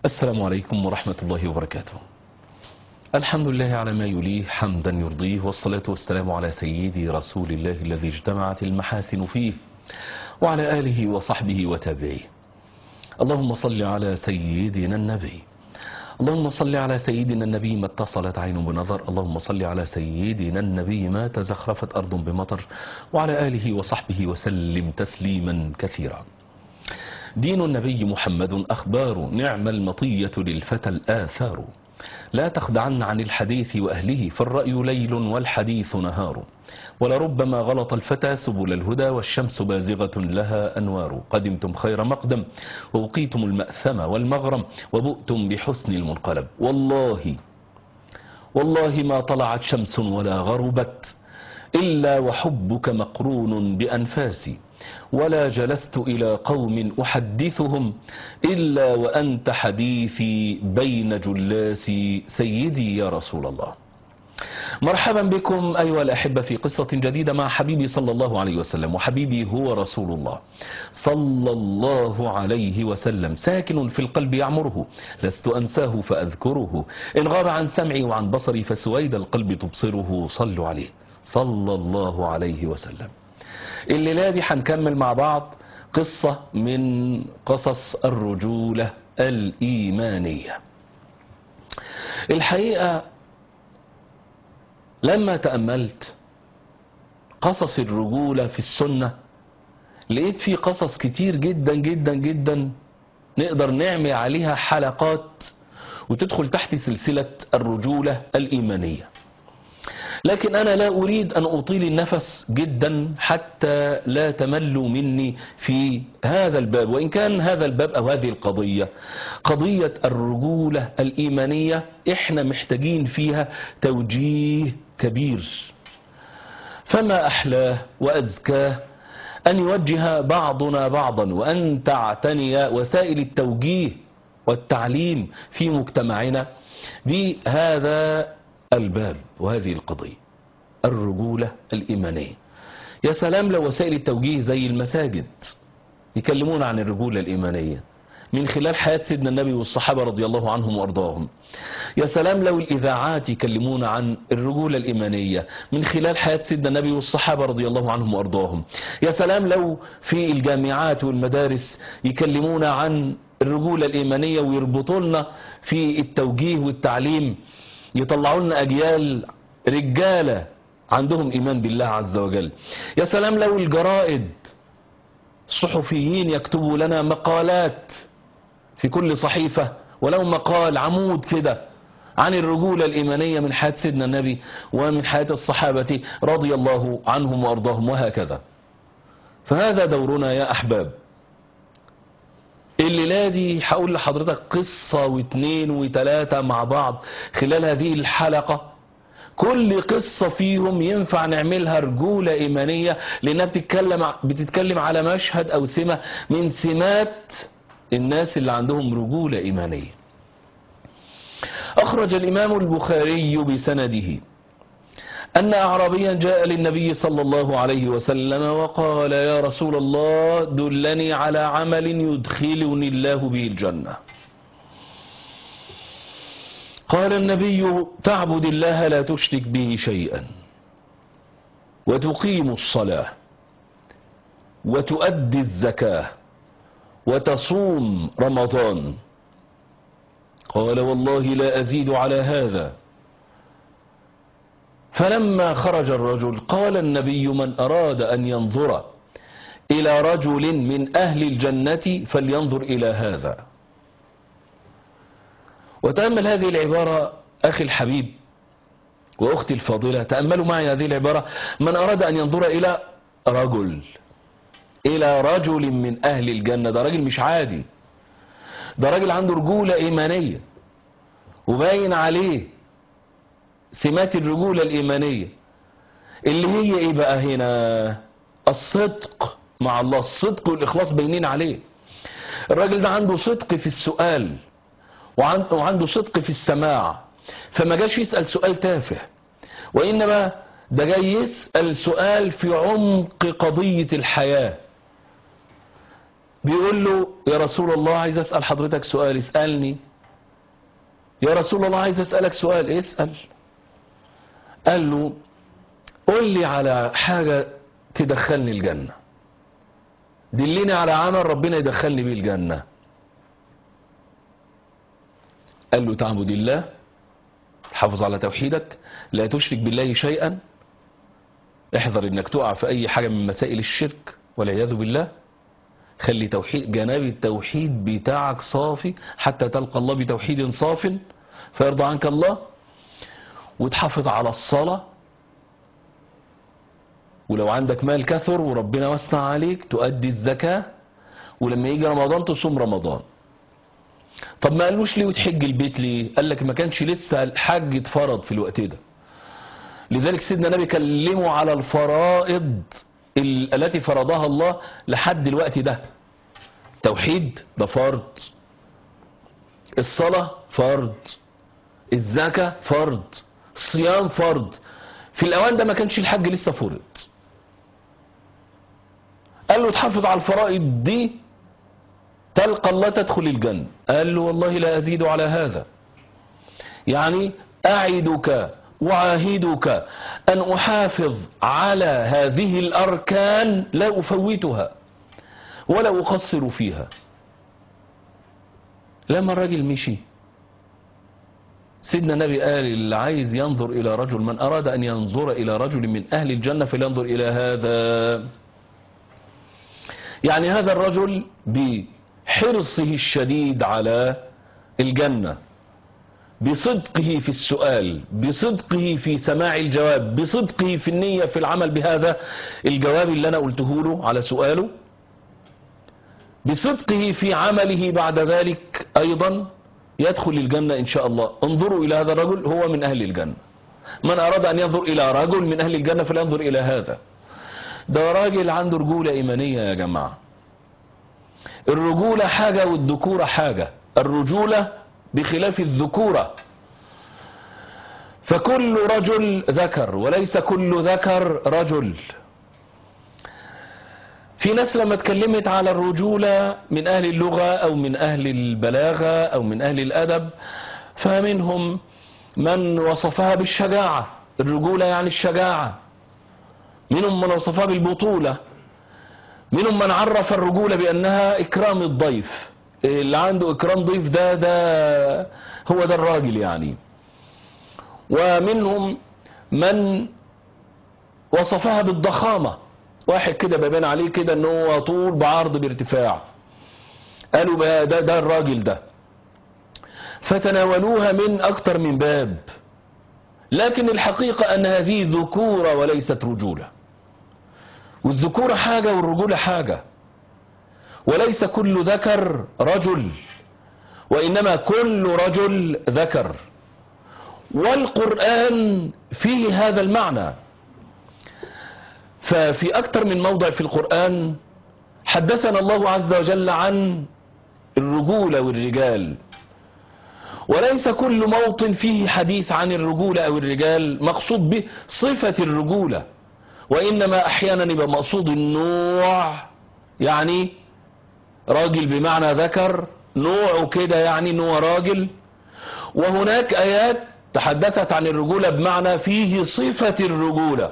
السلام عليكم ورحمة الله وبركاته الحمد لله على ما يليه حمدا يرضيه والصلاة والسلام على سيدي رسول الله الذي اجتمعت المحاسن فيه وعلى آله وصحبه وتابعيه اللهم صل على سيدنا النبي اللهم صل على سيدنا النبي ما اتصلت عين بنظر اللهم صل على سيدنا النبي ما تزخرفت أرض بمطر وعلى آله وصحبه وسلم تسليما كثيرا دين النبي محمد أخبار نعم المطية للفتى الآثار لا تخدعن عن الحديث وأهله فالرأي ليل والحديث نهار ولربما غلط الفتى سبل الهدى والشمس بازغة لها أنوار قدمتم خير مقدم ووقيتم المأثم والمغرم وبؤتم بحسن المنقلب والله والله ما طلعت شمس ولا غربت إلا وحبك مقرون بأنفاسي ولا جلست إلى قوم أحدثهم إلا وأنت حديثي بين جلاسي سيدي يا رسول الله مرحبا بكم أيها الأحبة في قصة جديدة مع حبيبي صلى الله عليه وسلم وحبيبي هو رسول الله صلى الله عليه وسلم ساكن في القلب يعمره لست أنساه فأذكره إن غاب عن سمعي وعن بصري فسويد القلب تبصره صلوا عليه صلى الله عليه وسلم الليلة دي هنكمل مع بعض قصة من قصص الرجولة الإيمانية الحقيقة لما تأملت قصص الرجولة في السنة لقيت في قصص كتير جدا جدا جدا نقدر نعمل عليها حلقات وتدخل تحت سلسلة الرجولة الإيمانية لكن أنا لا أريد أن أطيل النفس جدا حتى لا تملوا مني في هذا الباب وإن كان هذا الباب أو هذه القضية قضية الرجولة الإيمانية إحنا محتاجين فيها توجيه كبير فما أحلاه وأزكاه أن يوجه بعضنا بعضا وأن تعتني وسائل التوجيه والتعليم في مجتمعنا بهذا الباب وهذه القضية الرجولة الإيمانية يا سلام لو وسائل التوجيه زي المساجد يكلمون عن الرجولة الإيمانية من خلال حياة سيدنا النبي والصحابة رضي الله عنهم وأرضاهم يا سلام لو الإذاعات يكلمون عن الرجولة الإيمانية من خلال حياة سيدنا النبي والصحابة رضي الله عنهم وأرضاهم يا سلام لو في الجامعات والمدارس يكلمون عن الرجولة الإيمانية ويربطوا لنا في التوجيه والتعليم يطلعوا لنا أجيال رجالة عندهم إيمان بالله عز وجل يا سلام لو الجرائد الصحفيين يكتبوا لنا مقالات في كل صحيفة ولو مقال عمود كده عن الرجولة الإيمانية من حياة سيدنا النبي ومن حياة الصحابة رضي الله عنهم وأرضاهم وهكذا فهذا دورنا يا أحباب الليلة دي هقول لحضرتك قصة واثنين وثلاثة مع بعض خلال هذه الحلقة كل قصة فيهم ينفع نعملها رجولة إيمانية لأنها بتتكلم, بتتكلم على مشهد أو سمة من سمات الناس اللي عندهم رجولة إيمانية أخرج الإمام البخاري بسنده أن أعرابيا جاء للنبي صلى الله عليه وسلم وقال يا رسول الله دلني على عمل يدخلني الله به الجنة قال النبي تعبد الله لا تشرك به شيئا وتقيم الصلاة وتؤدي الزكاة وتصوم رمضان قال والله لا أزيد على هذا فلما خرج الرجل قال النبي من أراد أن ينظر إلى رجل من أهل الجنة فلينظر إلى هذا وتأمل هذه العبارة أخي الحبيب وأختي الفاضلة تأملوا معي هذه العبارة من أراد أن ينظر إلى رجل إلى رجل من أهل الجنة ده راجل مش عادي ده راجل عنده رجولة إيمانية وباين عليه سمات الرجولة الإيمانية اللي هي إيه بقى هنا الصدق مع الله الصدق والإخلاص باينين عليه الراجل ده عنده صدق في السؤال وعنده صدق في السماع فما جاش يسأل سؤال تافه وإنما ده جاي يسأل سؤال في عمق قضية الحياة بيقول له يا رسول الله عايز أسأل حضرتك سؤال اسألني يا رسول الله عايز أسألك سؤال اسأل قال له قل لي على حاجة تدخلني الجنة دلني على عمل ربنا يدخلني بيه الجنة قال له تعبد الله حافظ على توحيدك لا تشرك بالله شيئا احذر انك تقع في اي حاجة من مسائل الشرك والعياذ بالله خلي توحيد جناب التوحيد بتاعك صافي حتى تلقى الله بتوحيد صاف فيرضى عنك الله وتحافظ على الصلاة ولو عندك مال كثر وربنا وسع عليك تؤدي الزكاة ولما يجي رمضان تصوم رمضان طب ما قالوش ليه وتحج البيت ليه قال لك ما كانش لسه الحج اتفرض في الوقت ده لذلك سيدنا النبي كلمه على الفرائض ال- التي فرضها الله لحد الوقت ده توحيد ده فرض الصلاة فرض الزكاة فرض الصيام فرض في الأوان ده ما كانش الحج لسه فرض قال له تحافظ على الفرائض دي تلقى الله تدخل الجنة قال له والله لا أزيد على هذا يعني أعدك وعاهدك أن أحافظ على هذه الأركان لا أفوتها ولا أقصر فيها لما الراجل مشي سيدنا النبي قال اللي عايز ينظر إلى رجل من أراد أن ينظر إلى رجل من أهل الجنة فلينظر إلى هذا يعني هذا الرجل بحرصه الشديد على الجنة بصدقه في السؤال بصدقه في سماع الجواب بصدقه في النية في العمل بهذا الجواب اللي أنا قلته له على سؤاله بصدقه في عمله بعد ذلك أيضا يدخل الجنة إن شاء الله انظروا إلى هذا الرجل هو من أهل الجنة من أراد أن ينظر إلى رجل من أهل الجنة فلينظر إلى هذا ده راجل عنده رجولة إيمانية يا جماعة الرجولة حاجة والذكورة حاجة الرجولة بخلاف الذكورة فكل رجل ذكر وليس كل ذكر رجل في ناس لما اتكلمت على الرجولة من أهل اللغة أو من أهل البلاغة أو من أهل الأدب فمنهم من وصفها بالشجاعة الرجولة يعني الشجاعة منهم من وصفها بالبطولة منهم من عرف الرجولة بأنها إكرام الضيف اللي عنده إكرام ضيف ده ده هو ده الراجل يعني ومنهم من وصفها بالضخامة واحد كده بيبان عليه كده ان هو طول بعرض بارتفاع قالوا بقى ده ده الراجل ده فتناولوها من اكتر من باب لكن الحقيقة ان هذه ذكورة وليست رجولة والذكورة حاجة والرجولة حاجة وليس كل ذكر رجل وإنما كل رجل ذكر والقرآن فيه هذا المعنى ففي أكثر من موضع في القرآن حدثنا الله عز وجل عن الرجولة والرجال وليس كل موطن فيه حديث عن الرجولة أو الرجال مقصود به صفة الرجولة وإنما أحيانا يبقى مقصود النوع يعني راجل بمعنى ذكر نوعه كده يعني ان هو راجل وهناك آيات تحدثت عن الرجولة بمعنى فيه صفة الرجولة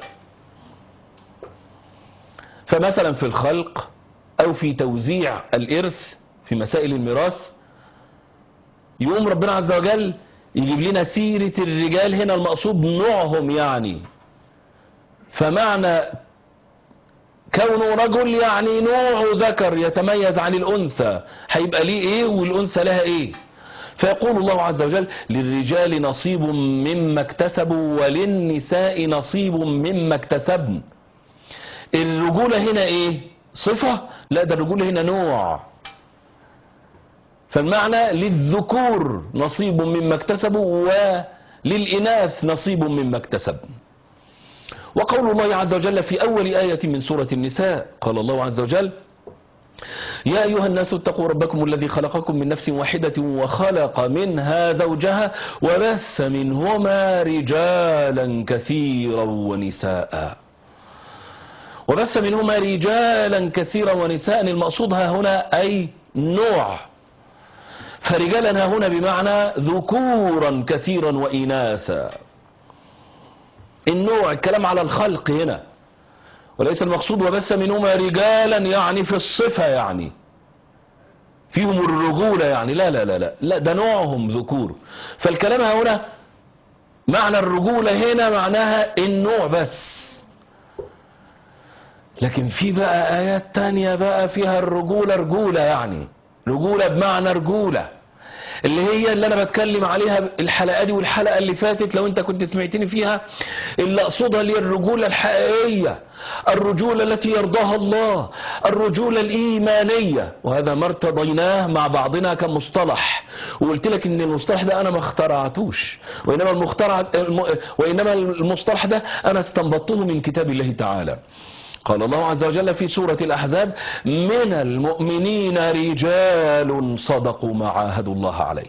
فمثلا في الخلق أو في توزيع الإرث في مسائل الميراث يقوم ربنا عز وجل يجيب لنا سيرة الرجال هنا المقصود نوعهم يعني فمعنى كونه رجل يعني نوع ذكر يتميز عن الأنثى هيبقى ليه ايه والأنثى لها ايه فيقول الله عز وجل للرجال نصيب مما اكتسبوا وللنساء نصيب مما اكتسبن الرجولة هنا ايه صفة لا ده الرجولة هنا نوع فالمعنى للذكور نصيب مما اكتسبوا وللإناث نصيب مما اكتسبن وقول الله عز وجل في أول آية من سورة النساء قال الله عز وجل يا أيها الناس اتقوا ربكم الذي خلقكم من نفس واحدة وخلق منها زوجها وبث منهما رجالا كثيرا ونساء وبث منهما رجالا كثيرا ونساء المقصود ها هنا أي نوع فرجالا ها هنا بمعنى ذكورا كثيرا وإناثا النوع الكلام على الخلق هنا وليس المقصود وبث منهما رجالا يعني في الصفة يعني فيهم الرجولة يعني لا لا لا لا لا ده نوعهم ذكور فالكلام ها هنا معنى الرجولة هنا معناها النوع بس لكن في بقى آيات تانية بقى فيها الرجولة رجولة يعني رجولة بمعنى رجولة اللي هي اللي انا بتكلم عليها الحلقة دي والحلقة اللي فاتت لو انت كنت سمعتني فيها اللي اقصدها اللي هي الرجولة الحقيقية الرجولة التي يرضاها الله الرجولة الايمانية وهذا ما ارتضيناه مع بعضنا كمصطلح وقلت لك ان المصطلح ده انا ما اخترعتوش وانما المخترع الم... وانما المصطلح ده انا استنبطته من كتاب الله تعالى قال الله عز وجل في سورة الأحزاب من المؤمنين رجال صدقوا ما عاهدوا الله عليه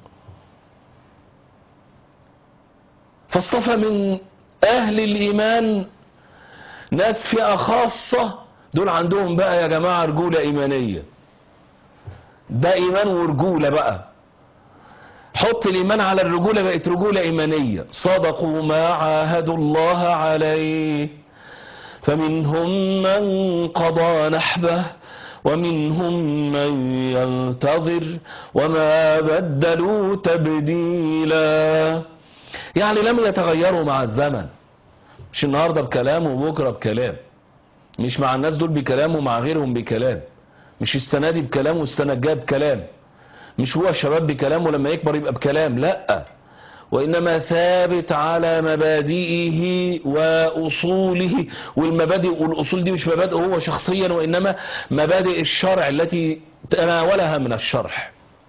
فاصطفى من أهل الإيمان ناس فئة خاصة دول عندهم بقى يا جماعة رجولة إيمانية ده إيمان ورجولة بقى حط الإيمان على الرجولة بقت رجولة إيمانية صدقوا ما عاهدوا الله عليه فمنهم من قضى نحبه ومنهم من ينتظر وما بدلوا تبديلا يعني لم يتغيروا مع الزمن مش النهاردة بكلام وبكرة بكلام مش مع الناس دول بكلام ومع غيرهم بكلام مش السنة دي بكلام والسنة الجاية بكلام مش هو شباب بكلام ولما يكبر يبقى بكلام لأ وإنما ثابت على مبادئه وأصوله والمبادئ والأصول دي مش مبادئ هو شخصيا وإنما مبادئ الشرع التي تناولها من الشرح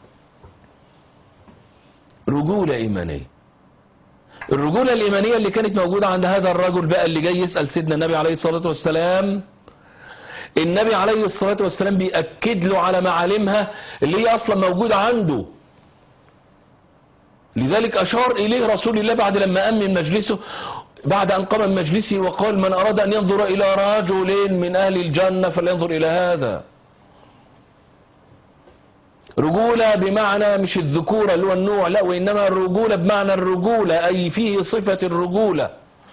رجولة إيمانية الرجولة الإيمانية اللي كانت موجودة عند هذا الرجل بقى اللي جاي يسأل سيدنا النبي عليه الصلاة والسلام النبي عليه الصلاة والسلام بيأكد له على معالمها اللي هي أصلا موجودة عنده لذلك أشار إليه رسول الله بعد لما أم من مجلسه بعد أن قام من مجلسه وقال من أراد أن ينظر إلى رجل من أهل الجنة فلينظر إلى هذا رجولة بمعنى مش الذكورة اللي هو النوع لا وإنما الرجولة بمعنى الرجولة أي فيه صفة الرجولة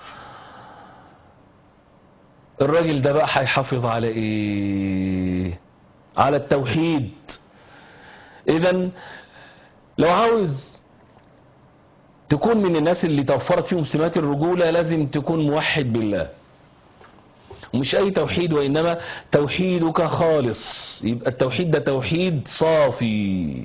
الراجل ده بقى هيحافظ على إيه على التوحيد إذا لو عاوز تكون من الناس اللي توفرت فيهم سمات الرجولة لازم تكون موحد بالله ومش اي توحيد وانما توحيدك خالص يبقى التوحيد ده توحيد صافي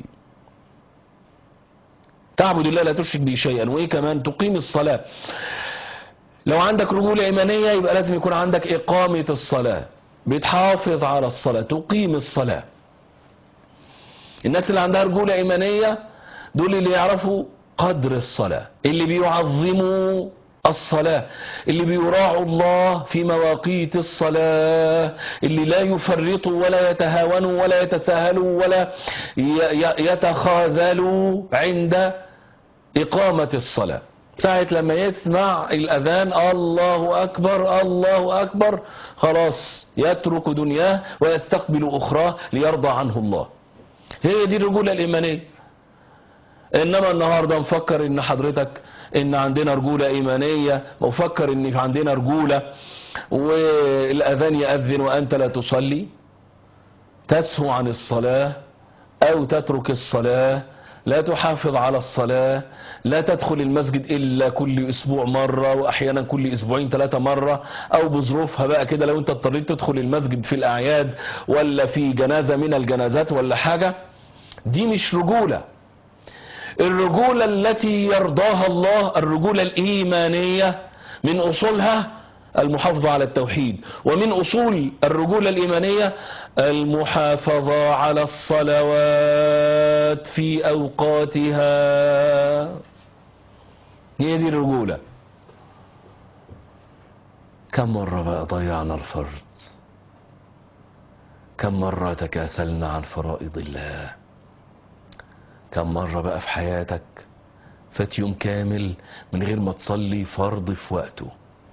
تعبد الله لا تشرك به شيئا وايه كمان تقيم الصلاة لو عندك رجولة ايمانية يبقى لازم يكون عندك اقامة الصلاة بتحافظ على الصلاة تقيم الصلاة الناس اللي عندها رجولة ايمانية دول اللي يعرفوا قدر الصلاة اللي بيعظموا الصلاة اللي بيراعوا الله في مواقيت الصلاة اللي لا يفرطوا ولا يتهاونوا ولا يتساهلوا ولا يتخاذلوا عند إقامة الصلاة ساعة لما يسمع الأذان الله أكبر الله أكبر خلاص يترك دنياه ويستقبل أخراه ليرضى عنه الله هي دي الرجولة الإيمانية انما النهاردة نفكر ان حضرتك ان عندنا رجولة ايمانية وفكر ان عندنا رجولة والاذان يأذن وانت لا تصلي تسهو عن الصلاة او تترك الصلاة لا تحافظ على الصلاة لا تدخل المسجد الا كل اسبوع مرة واحيانا كل اسبوعين ثلاثة مرة او بظروفها بقى كده لو انت اضطريت تدخل المسجد في الاعياد ولا في جنازة من الجنازات ولا حاجة دي مش رجوله الرجولة التي يرضاها الله الرجولة الإيمانية من أصولها المحافظة على التوحيد ومن أصول الرجولة الإيمانية المحافظة على الصلوات في أوقاتها هي دي الرجولة كم مرة بقى ضيعنا الفرض كم مرة تكاسلنا عن فرائض الله كم مرة بقى في حياتك فات يوم كامل من غير ما تصلي فرض في وقته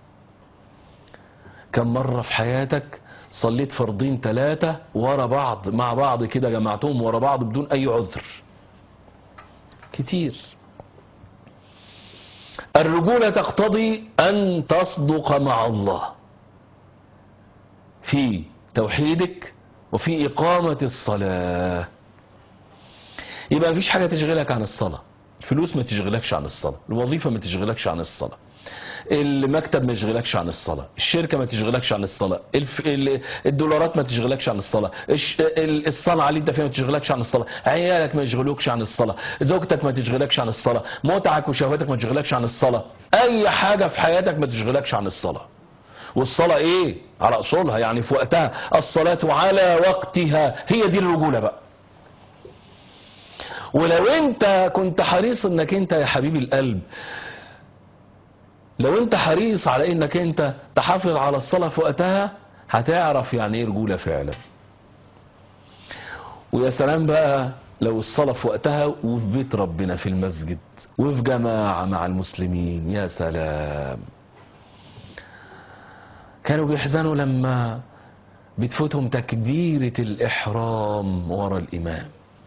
كم مرة في حياتك صليت فرضين ثلاثة ورا بعض مع بعض كده جمعتهم ورا بعض بدون أي عذر كتير الرجولة تقتضي أن تصدق مع الله في توحيدك وفي إقامة الصلاة يبقى مفيش حاجة تشغلك عن الصلاة الفلوس ما تشغلكش عن الصلاة الوظيفة ما تشغلكش عن الصلاة المكتب ما يشغلكش عن الصلاة الشركة ما تشغلكش عن الصلاة الف... ال- الدولارات ما تشغلكش عن الصلاة الش... ال- الصنعة اللي انت فيها ما تشغلكش عن الصلاة عيالك ما يشغلوكش عن الصلاة زوجتك ما تشغلكش عن الصلاة متعك وشهواتك ما تشغلكش عن الصلاة اي حاجة في حياتك ما تشغلكش عن الصلاة والصلاة ايه على اصولها يعني في وقتها الصلاة على وقتها هي دي الرجولة بقى ولو انت كنت حريص انك انت يا حبيب القلب لو انت حريص على انك انت تحافظ على الصلاة في وقتها هتعرف يعني ايه رجولة فعلا ويا سلام بقى لو الصلاة في وقتها وفي بيت ربنا في المسجد وفي جماعة مع المسلمين يا سلام كانوا بيحزنوا لما بتفوتهم تكبيرة الإحرام ورا الإمام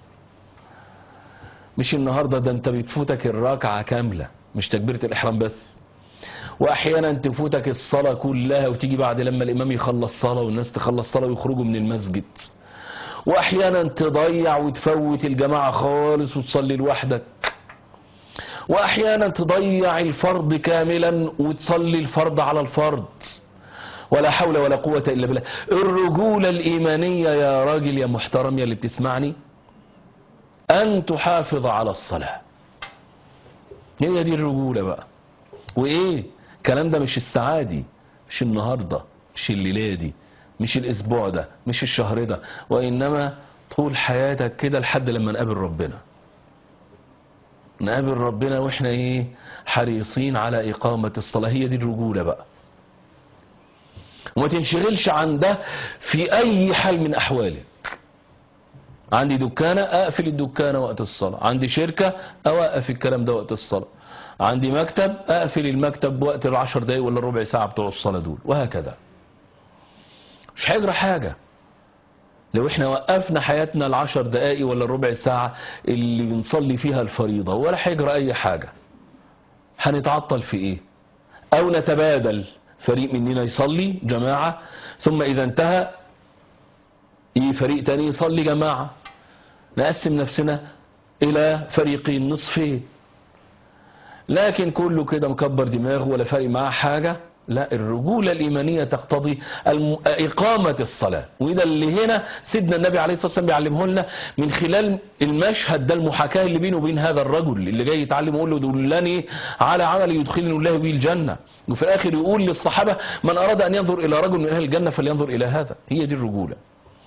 مش النهاردة ده انت بتفوتك الركعة كاملة مش تكبيرة الإحرام بس واحيانا تفوتك الصلاة كلها وتيجي بعد لما الامام يخلص صلاة والناس تخلص صلاة ويخرجوا من المسجد واحيانا تضيع وتفوت الجماعة خالص وتصلي لوحدك واحيانا تضيع الفرض كاملا وتصلي الفرض على الفرض ولا حول ولا قوة الا بالله الرجولة الايمانية يا راجل يا محترم يا اللي بتسمعني ان تحافظ على الصلاة هي دي الرجولة بقى وايه الكلام ده مش السعادي مش النهاردة مش الليلة دي مش الاسبوع ده مش الشهر ده وانما طول حياتك كده لحد لما نقابل ربنا نقابل ربنا واحنا ايه حريصين على اقامة الصلاة هي دي الرجولة بقى وما تنشغلش عن ده في اي حال من احوالك عندي دكانة اقفل الدكانة وقت الصلاة عندي شركة اوقف الكلام ده وقت الصلاة عندي مكتب اقفل المكتب بوقت العشر دقايق ولا الربع ساعة بتوع الصلاة دول وهكذا مش هيجرى حاجة لو احنا وقفنا حياتنا العشر دقايق ولا الربع ساعة اللي بنصلي فيها الفريضة ولا هيجرى اي حاجة هنتعطل في ايه او نتبادل فريق مننا يصلي جماعة ثم اذا انتهى يجي فريق تاني يصلي جماعة نقسم نفسنا الى فريقين نصفين لكن كله كده مكبر دماغه ولا فارق معاه حاجة لا الرجولة الإيمانية تقتضي الم... إقامة الصلاة وده اللي هنا سيدنا النبي عليه الصلاة والسلام بيعلمه لنا من خلال المشهد ده المحاكاة اللي بينه وبين هذا الرجل اللي جاي يتعلم يقول له دلني على عمل يدخلني الله به الجنة وفي الآخر يقول للصحابة من أراد أن ينظر إلى رجل من أهل الجنة فلينظر إلى هذا هي دي الرجولة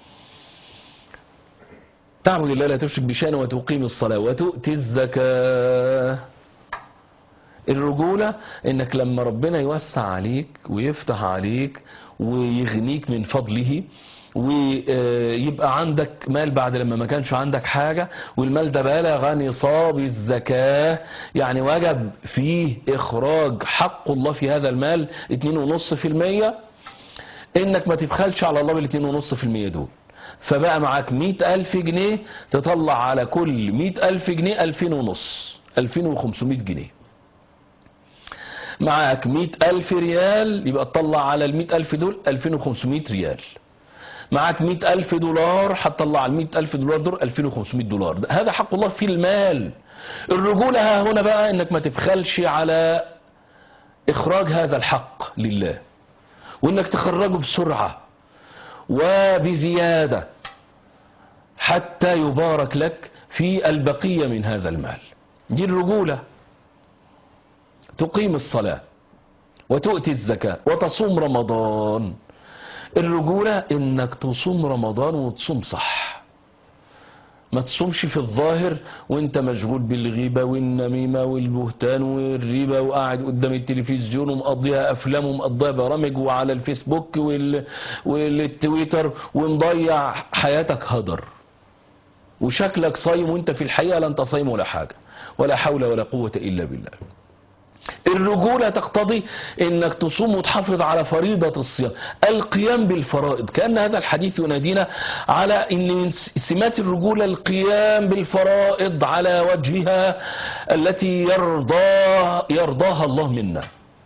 تعبد الله لا تشرك بشأن وتقيم الصلاة وتؤتي الزكاة الرجولة انك لما ربنا يوسع عليك ويفتح عليك ويغنيك من فضله ويبقى عندك مال بعد لما ما كانش عندك حاجة والمال ده بلغ نصاب الزكاة يعني وجب فيه اخراج حق الله في هذا المال 2.5% انك ما تبخلش على الله بال 2.5% دول فبقى معاك مئة ألف جنيه تطلع على كل مئة ألف جنيه ألفين ونص ألفين وخمسمائة جنيه معاك مئة ألف ريال يبقى تطلع على المئة ألف دول ألفين وخمسمائة ريال معاك مئة ألف دولار هتطلع على المئة ألف دولار دول ألفين وخمسمائة دولار هذا حق الله في المال الرجولة ها هنا بقى انك ما تبخلش على اخراج هذا الحق لله وانك تخرجه بسرعة وبزيادة حتى يبارك لك في البقية من هذا المال دي الرجولة تقيم الصلاة وتؤتي الزكاة وتصوم رمضان الرجولة انك تصوم رمضان وتصوم صح ما تصومش في الظاهر وانت مشغول بالغيبة والنميمة والبهتان والريبة وقاعد قدام التلفزيون ومقضيها افلام ومقضيها برامج وعلى الفيسبوك وال... والتويتر ومضيع حياتك هدر وشكلك صايم وانت في الحقيقة لا انت صايم ولا حاجة ولا حول ولا قوة الا بالله الرجولة تقتضي انك تصوم وتحافظ على فريضة الصيام القيام بالفرائض كأن هذا الحديث ينادينا على ان من سمات الرجولة القيام بالفرائض على وجهها التي يرضاها, يرضاها الله منا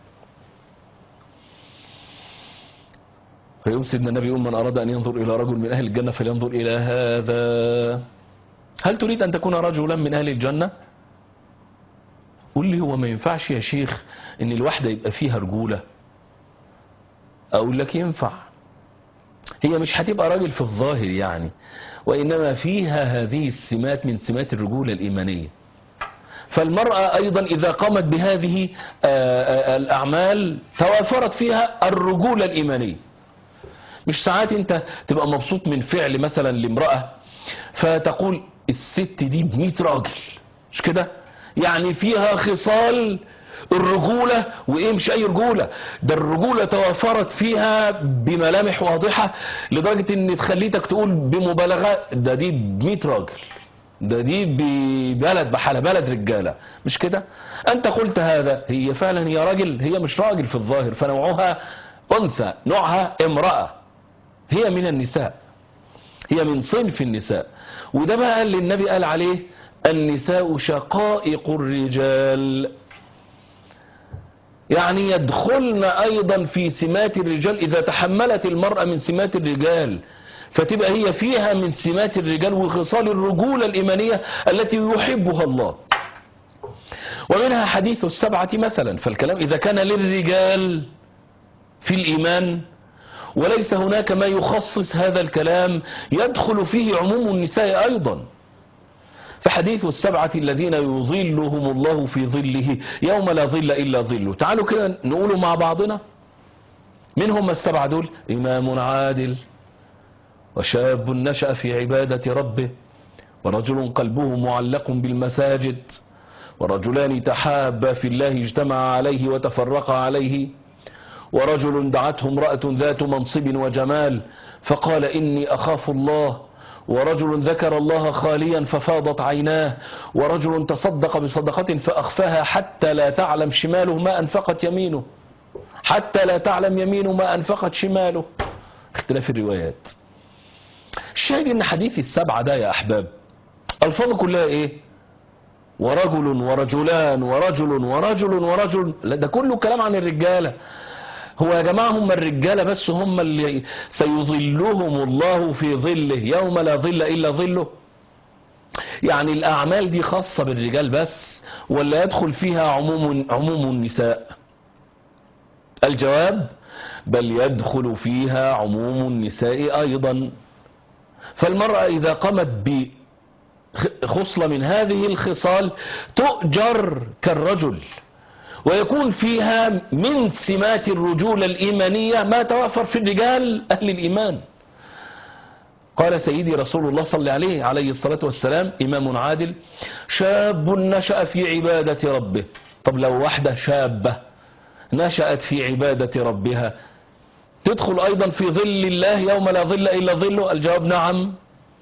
فيقول سيدنا النبي يقول من أراد أن ينظر إلى رجل من أهل الجنة فلينظر إلى هذا هل تريد أن تكون رجلا من أهل الجنة قول لي هو ما ينفعش يا شيخ ان الواحدة يبقى فيها رجولة اقول لك ينفع هي مش هتبقى راجل في الظاهر يعني وانما فيها هذه السمات من سمات الرجولة الايمانية فالمرأة ايضا اذا قامت بهذه آه، آه، الاعمال توافرت فيها الرجولة الايمانية مش ساعات انت تبقى مبسوط من فعل مثلا لامرأة فتقول الست دي بمئة راجل مش كده يعني فيها خصال الرجولة وايه مش اي رجولة ده الرجولة توافرت فيها بملامح واضحة لدرجة ان تخليتك تقول بمبالغة ده دي بمئة راجل ده دي ببلد بحالة بلد رجالة مش كده انت قلت هذا هي فعلا هي راجل هي مش راجل في الظاهر فنوعها انثى نوعها امرأة هي من النساء هي من صنف النساء وده بقى اللي النبي قال عليه النساء شقائق الرجال يعني يدخلن أيضا في سمات الرجال إذا تحملت المرأة من سمات الرجال فتبقى هي فيها من سمات الرجال وخصال الرجولة الإيمانية التي يحبها الله ومنها حديث السبعة مثلا فالكلام إذا كان للرجال في الإيمان وليس هناك ما يخصص هذا الكلام يدخل فيه عموم النساء أيضا فحديث السبعة الذين يظلهم الله في ظله يوم لا ظل إلا ظله تعالوا كده نقوله مع بعضنا من هم السبعة دول إمام عادل وشاب نشأ في عبادة ربه ورجل قلبه معلق بالمساجد ورجلان تحابا في الله اجتمعا عليه وتفرقا عليه ورجل دعته امرأة ذات منصب وجمال فقال إني أخاف الله ورجل ذكر الله خاليا ففاضت عيناه ورجل تصدق بصدقة فأخفاها حتى لا تعلم شماله ما أنفقت يمينه حتى لا تعلم يمينه ما أنفقت شماله اختلاف الروايات الشاهد ان حديث السبعة ده يا أحباب الفاظه كلها ايه ورجل ورجلان ورجل ورجل ورجل لا ده كله كلام عن الرجالة هو يا جماعة هم الرجالة بس هم اللي سيظلهم الله في ظله يوم لا ظل إلا ظله يعني الأعمال دي خاصة بالرجال بس ولا يدخل فيها عموم, عموم النساء الجواب بل يدخل فيها عموم النساء أيضا فالمرأة إذا قامت بخصلة من هذه الخصال تؤجر كالرجل ويكون فيها من سمات الرجولة الإيمانية ما توافر في الرجال أهل الإيمان قال سيدي رسول الله صلى عليه عليه الصلاة والسلام إمام عادل شاب نشأ في عبادة ربه طب لو واحدة شابة نشأت في عبادة ربها تدخل أيضا في ظل الله يوم لا ظل إلا ظله الجواب نعم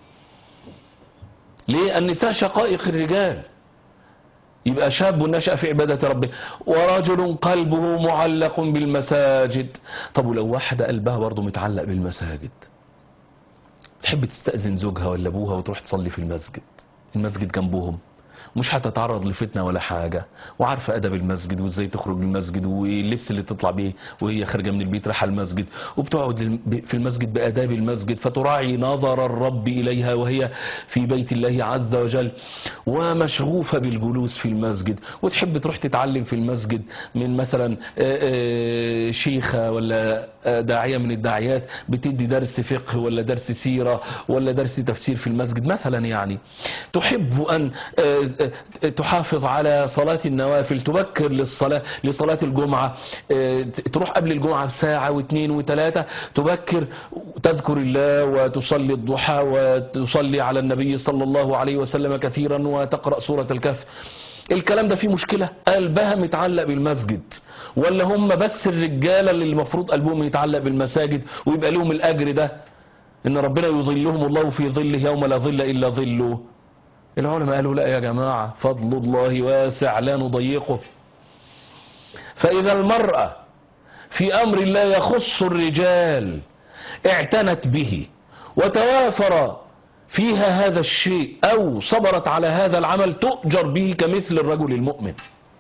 ليه النساء شقائق الرجال يبقى شاب نشأ في عبادة ربه ورجل قلبه معلق بالمساجد طب ولو واحدة قلبها برضه متعلق بالمساجد تحب تستأذن زوجها ولا ابوها وتروح تصلي في المسجد المسجد جنبهم مش هتتعرض لفتنة ولا حاجة وعارفة أدب المسجد وإزاي تخرج من المسجد واللبس اللي تطلع بيه وهي خارجة من البيت رايحة المسجد وبتقعد في المسجد بآداب المسجد فتراعي نظر الرب إليها وهي في بيت الله عز وجل ومشغوفة بالجلوس في المسجد وتحب تروح تتعلم في المسجد من مثلا شيخة ولا داعية من الداعيات بتدي درس فقه ولا درس سيرة ولا درس تفسير في المسجد مثلا يعني تحب أن تحافظ على صلاة النوافل تبكر للصلاة لصلاة الجمعة تروح قبل الجمعة بساعة واثنين وثلاثة تبكر تذكر الله وتصلي الضحى وتصلي على النبي صلى الله عليه وسلم كثيرا وتقرأ سورة الكهف الكلام ده فيه مشكلة قلبها متعلق بالمسجد ولا هم بس الرجالة اللي المفروض قلبهم يتعلق بالمساجد ويبقى لهم الأجر ده إن ربنا يظلهم الله في ظله يوم لا ظل إلا ظله العلماء قالوا لا يا جماعة فضل الله واسع لا نضيقه فإذا المرأة في أمر لا يخص الرجال اعتنت به وتوافر فيها هذا الشيء أو صبرت على هذا العمل تؤجر به كمثل الرجل المؤمن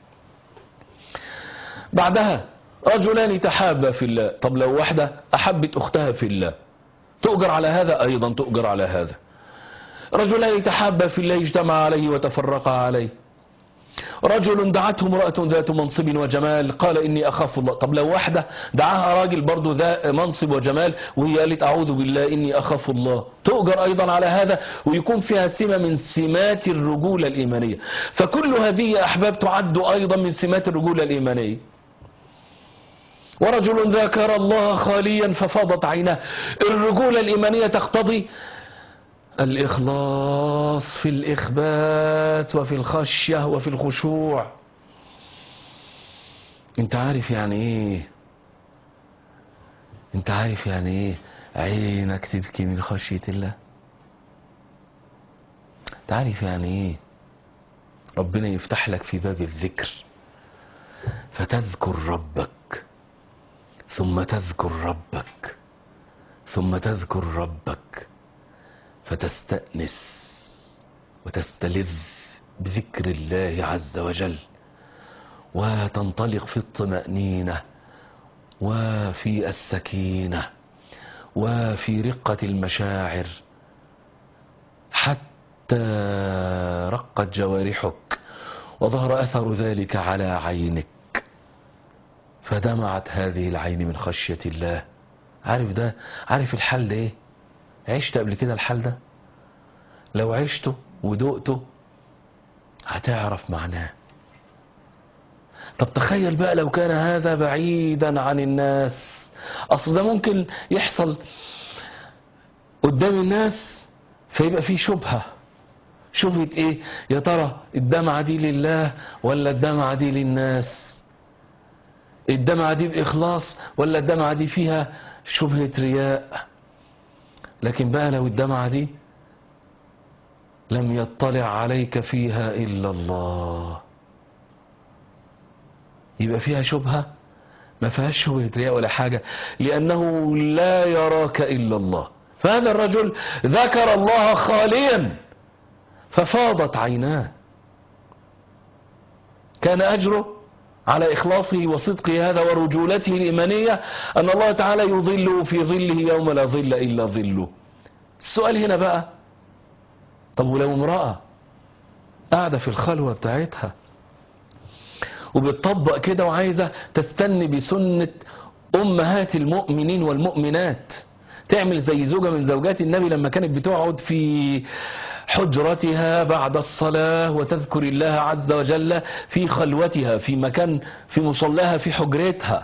بعدها رجلان تحابا في الله طب لو واحدة أحبت أختها في الله تؤجر على هذا أيضا تؤجر على هذا رجلان تحابا في الله اجتمع عليه وتفرقا عليه رجل دعته امرأة ذات منصب وجمال قال إني أخاف الله طب لو واحدة دعاها راجل برضو ذا منصب وجمال وهي قالت أعوذ بالله إني أخاف الله تؤجر أيضا على هذا ويكون فيها سمة من سمات الرجولة الإيمانية فكل هذه يا أحباب تعد أيضا من سمات الرجولة الإيمانية ورجل ذكر الله خاليا ففاضت عيناه الرجولة الإيمانية تقتضي الإخلاص في الإخبات وفي الخشية وفي الخشوع انت عارف يعني ايه انت عارف يعني ايه عينك تبكي من خشية الله انت عارف يعني ايه ربنا يفتح لك في باب الذكر فتذكر ربك ثم تذكر ربك ثم تذكر ربك فتستأنس وتستلذ بذكر الله عز وجل وتنطلق في الطمأنينة وفي السكينة وفي رقة المشاعر حتى رقت جوارحك وظهر أثر ذلك على عينك فدمعت هذه العين من خشية الله عارف ده عارف الحل ده ايه عشت قبل كده الحال ده لو عشته ودقته هتعرف معناه طب تخيل بقى لو كان هذا بعيدا عن الناس اصل ده ممكن يحصل قدام الناس فيبقى فيه شبهة شبهة ايه يا ترى الدمعة دي لله ولا الدمعة دي للناس الدمعة دي بإخلاص ولا الدمعة دي فيها شبهة رياء لكن بقى لو الدمعة دي لم يطلع عليك فيها إلا الله يبقى فيها شبهة ما فيهاش شبهة رياء ولا حاجة لأنه لا يراك إلا الله فهذا الرجل ذكر الله خاليا ففاضت عيناه كان أجره على إخلاصه وصدقه هذا ورجولته الإيمانية أن الله تعالى يظله في ظله يوم لا ظل إلا ظله السؤال هنا بقى طب ولو امرأة قاعدة في الخلوة بتاعتها وبتطبق كده وعايزة تستني بسنة أمهات المؤمنين والمؤمنات تعمل زي زوجة من زوجات النبي لما كانت بتقعد في حجرتها بعد الصلاة وتذكر الله عز وجل في خلوتها في مكان في مصلاها في حجرتها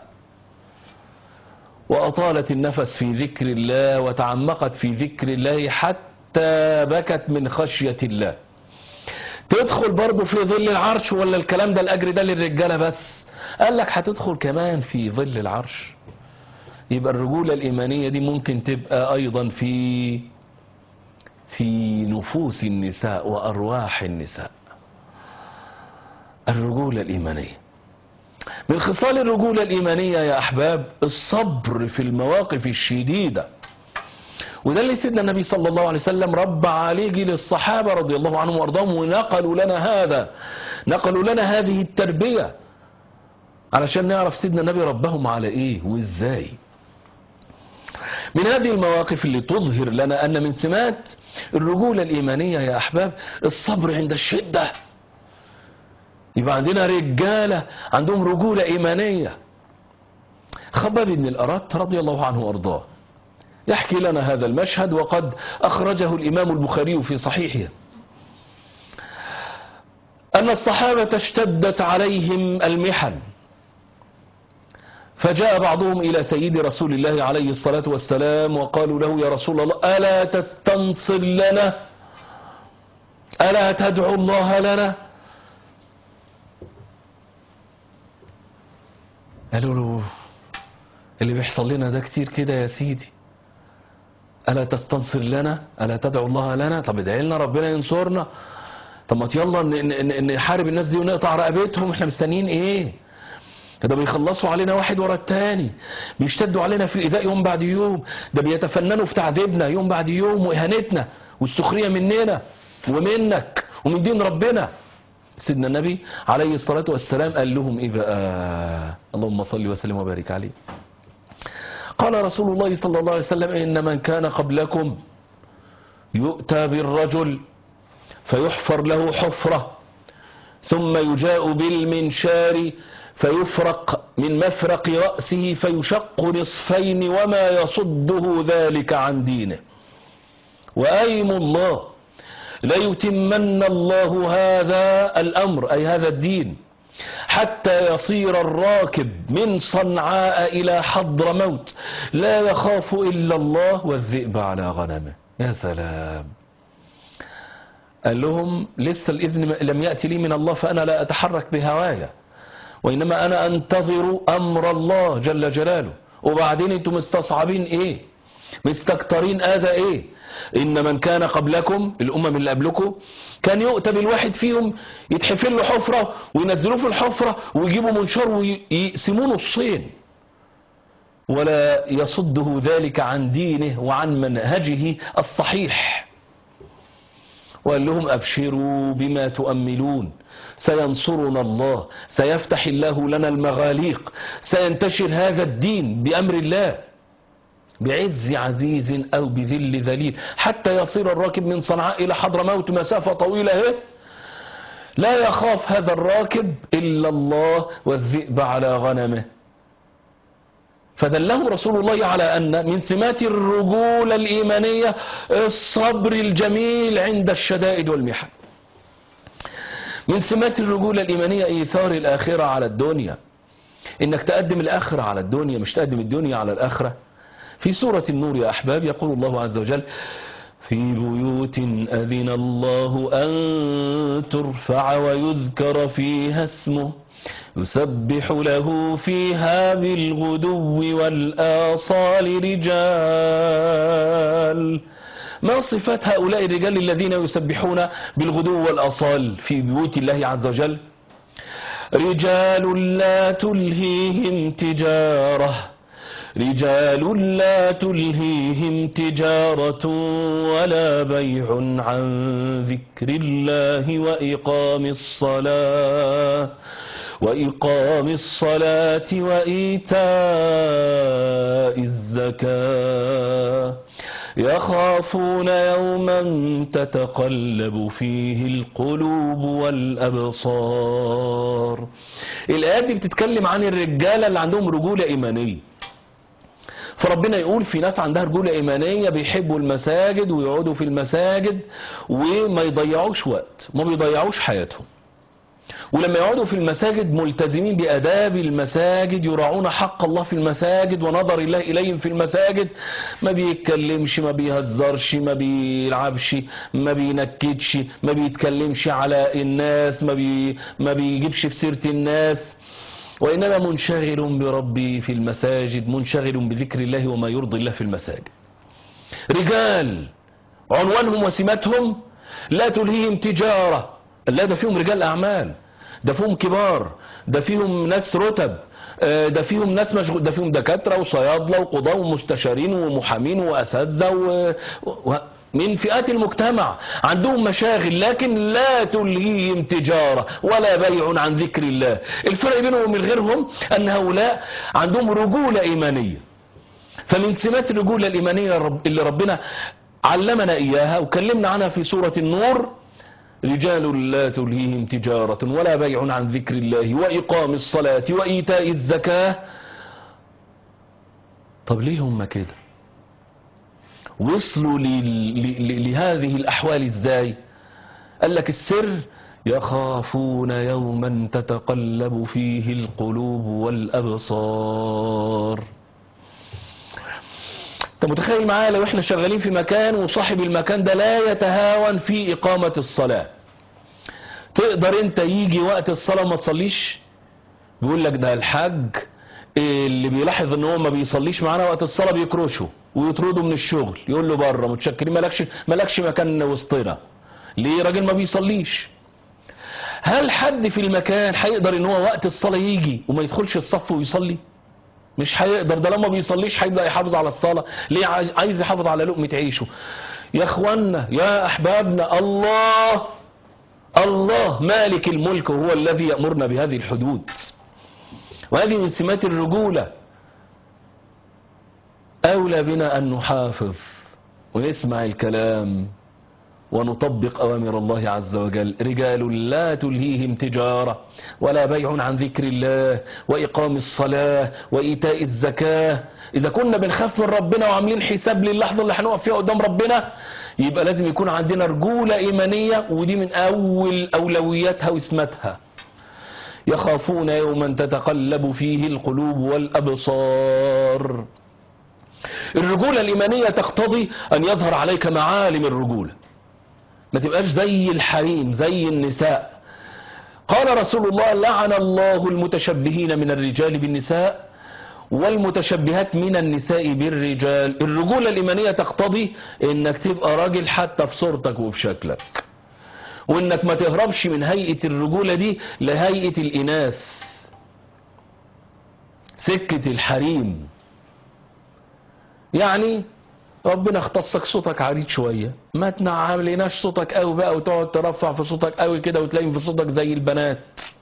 وأطالت النفس في ذكر الله وتعمقت في ذكر الله حتى بكت من خشية الله تدخل برضه في ظل العرش ولا الكلام ده الأجر ده للرجالة بس قال لك هتدخل كمان في ظل العرش يبقى الرجولة الإيمانية دي ممكن تبقى أيضا في في نفوس النساء وأرواح النساء الرجولة الإيمانية من خصال الرجولة الإيمانية يا أحباب الصبر في المواقف الشديدة وده اللي سيدنا النبي صلى الله عليه وسلم رب عليه جيل الصحابة رضي الله عنهم وارضاهم ونقلوا لنا هذا نقلوا لنا هذه التربية علشان نعرف سيدنا النبي ربهم على ايه وازاي من هذه المواقف اللي تظهر لنا أن من سمات الرجولة الإيمانية يا أحباب الصبر عند الشدة يبقى عندنا رجالة عندهم رجولة إيمانية خباب بن الأرات رضي الله عنه وأرضاه يحكي لنا هذا المشهد وقد أخرجه الإمام البخاري في صحيحه أن الصحابة اشتدت عليهم المحن فجاء بعضهم إلى سيد رسول الله عليه الصلاة والسلام وقالوا له يا رسول الله ألا تستنصر لنا ألا تدعو الله لنا قالوا له اللي بيحصل لنا ده كتير كده يا سيدي ألا تستنصر لنا ألا تدعو الله لنا طب ادعي لنا ربنا ينصرنا طب ما يلا ن- ن- ن- نحارب الناس دي ونقطع رقبتهم احنا مستنيين ايه ده بيخلصوا علينا واحد ورا التاني بيشتدوا علينا في الإيذاء يوم بعد يوم ده بيتفننوا في تعذيبنا يوم بعد يوم وإهانتنا والسخرية مننا ومنك ومن دين ربنا سيدنا النبي عليه الصلاة والسلام قال لهم إيه بقى اللهم صل وسلم وبارك عليه قال رسول الله صلى الله عليه وسلم إن من كان قبلكم يؤتى بالرجل فيحفر له حفرة ثم يجاء بالمنشار فيفرق من مفرق رأسه فيشق نصفين وما يصده ذلك عن دينه وأيم الله ليتمن الله هذا الأمر أي هذا الدين حتى يصير الراكب من صنعاء إلى حضر موت لا يخاف إلا الله والذئب على غنمه يا سلام قال لهم لسه الإذن لم يأتي لي من الله فأنا لا أتحرك بهوايا وإنما أنا أنتظر أمر الله جل جلاله وبعدين أنتم مستصعبين إيه مستكترين هذا إيه إن من كان قبلكم الأمم اللي قبلكم كان يؤتى بالواحد فيهم يتحفر له حفرة وينزلوه في الحفرة ويجيبوا منشار ويقسموه نصين ولا يصده ذلك عن دينه وعن منهجه الصحيح وقال لهم أبشروا بما تؤملون سينصرنا الله سيفتح الله لنا المغاليق سينتشر هذا الدين بأمر الله بعز عزيز أو بذل ذليل حتى يصير الراكب من صنعاء إلى حضرموت مسافة طويلة اهي لا يخاف هذا الراكب إلا الله والذئب على غنمه فدله رسول الله على أن من سمات الرجولة الإيمانية الصبر الجميل عند الشدائد والمحن من سمات الرجولة الإيمانية إيثار الآخرة على الدنيا إنك تقدم الآخرة على الدنيا مش تقدم الدنيا على الآخرة في سورة النور يا أحباب يقول الله عز وجل في بيوت أذن الله أن ترفع ويذكر فيها اسمه يسبح له فيها بالغدو والآصال رجال ما صفات هؤلاء الرجال الذين يسبحون بالغدو والآصال في بيوت الله عز وجل رجال لا تلهيهم تجارة رجال لا تلهيهم تجارة ولا بيع عن ذكر الله وإقام الصلاة وإقام الصلاة وإيتاء الزكاة يخافون يوما تتقلب فيه القلوب والأبصار الآيات دي بتتكلم عن الرجالة اللي عندهم رجولة إيمانية فربنا يقول في ناس عندها رجولة إيمانية بيحبوا المساجد ويقعدوا في المساجد وما يضيعوش وقت ما بيضيعوش حياتهم ولما يقعدوا في المساجد ملتزمين بأداب المساجد يراعون حق الله في المساجد ونظر الله إليهم في المساجد ما بيتكلمش ما بيهزرش ما بيلعبش ما بينكدش ما بيتكلمش على الناس ما, بي ما بيجيبش في سيرة الناس وإنما منشغل بربي في المساجد منشغل بذكر الله وما يرضي الله في المساجد رجال عنوانهم وسماتهم لا تلهيهم تجارة لا ده فيهم رجال أعمال ده فيهم كبار ده فيهم ناس رتب ده فيهم ناس مشغول ده فيهم دكاترة وصيادلة وقضاة ومستشارين ومحامين وأساتذة و... و... من فئات المجتمع عندهم مشاغل لكن لا تلهيهم تجارة ولا بيع عن ذكر الله الفرق بينهم وبين غيرهم أن هؤلاء عندهم رجولة إيمانية فمن سمات الرجولة الإيمانية اللي ربنا علمنا إياها وكلمنا عنها في سورة النور رجال لا تلهيهم تجارة ولا بيع عن ذكر الله وإقام الصلاة وإيتاء الزكاة طب ليه هم كده وصلوا لهذه الأحوال ازاي قال لك السر يخافون يوما تتقلب فيه القلوب والأبصار انت متخيل معايا لو احنا شغالين في مكان وصاحب المكان ده لا يتهاون في إقامة الصلاة تقدر انت يجي وقت الصلاة وما تصليش بيقول لك ده الحاج اللي بيلاحظ ان هو ما بيصليش معانا وقت الصلاة بيكرشه ويطرده من الشغل يقول له بره متشكرين مالكش مالكش مكان وسطنا ليه راجل ما بيصليش هل حد في المكان هيقدر ان هو وقت الصلاة يجي وما يدخلش الصف ويصلي مش هيقدر ده لما بيصليش هيبدأ يحافظ على الصلاة ليه عايز عايز يحافظ على لقمة عيشه يا اخوانا يا احبابنا الله الله مالك الملك وهو الذي يأمرنا بهذه الحدود وهذه من سمات الرجولة أولى بنا أن نحافظ ونسمع الكلام ونطبق أوامر الله عز وجل رجال لا تلهيهم تجارة ولا بيع عن ذكر الله وإقام الصلاة وإيتاء الزكاة إذا كنا بنخاف من ربنا وعاملين حساب للحظة اللي هنقف فيها قدام ربنا يبقى لازم يكون عندنا رجولة إيمانية ودي من أول أولوياتها واسمتها يخافون يوما تتقلب فيه القلوب والأبصار الرجولة الإيمانية تقتضي أن يظهر عليك معالم الرجولة ما تبقاش زي الحريم زي النساء قال رسول الله لعن الله المتشبهين من الرجال بالنساء والمتشبهات من النساء بالرجال الرجولة الإيمانية تقتضي انك تبقى راجل حتى في صورتك وفي شكلك وانك ما تهربش من هيئة الرجولة دي لهيئة الإناث سكة الحريم يعني ربنا اختصك صوتك عريض شوية ما تنعملناش صوتك قوي بقى وتقعد ترفع في صوتك قوي كده وتلاقي في صوتك زي البنات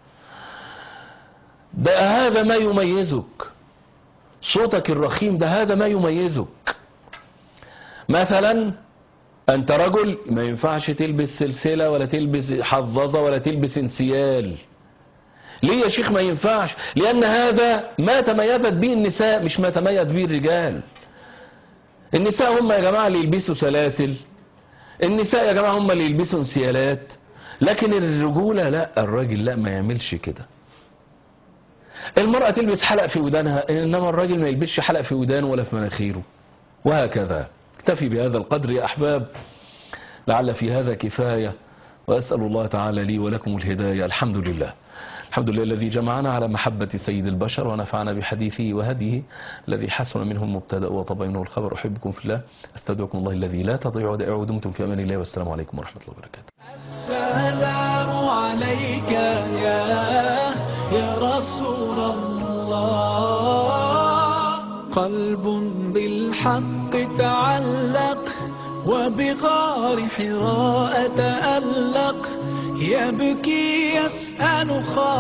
ده هذا ما يميزك صوتك الرخيم ده هذا ما يميزك مثلا انت رجل ما ينفعش تلبس سلسلة ولا تلبس حظاظة ولا تلبس انسيال ليه يا شيخ ما ينفعش لان هذا ما تميزت به النساء مش ما تميز به الرجال النساء هم يا جماعة اللي يلبسوا سلاسل النساء يا جماعة هم اللي يلبسوا انسيالات لكن الرجولة لا الراجل لا ما يعملش كده المرأة تلبس حلق في ودانها إنما الراجل ما يلبسش حلق في ودانه ولا في مناخيره وهكذا اكتفي بهذا القدر يا أحباب لعل في هذا كفاية وأسأل الله تعالى لي ولكم الهداية الحمد لله الحمد لله الذي جمعنا على محبة سيد البشر ونفعنا بحديثه وهديه الذي حسن منه المبتدأ وطبع منه الخبر أحبكم في الله أستودعكم الله الذي لا تضيع ودائعه ودمتم في أمان الله والسلام عليكم ورحمة الله وبركاته السلام عليك يا يا رسول الله قلب بالحق تعلق وبغار حراء تألق يبكي يسأل خالق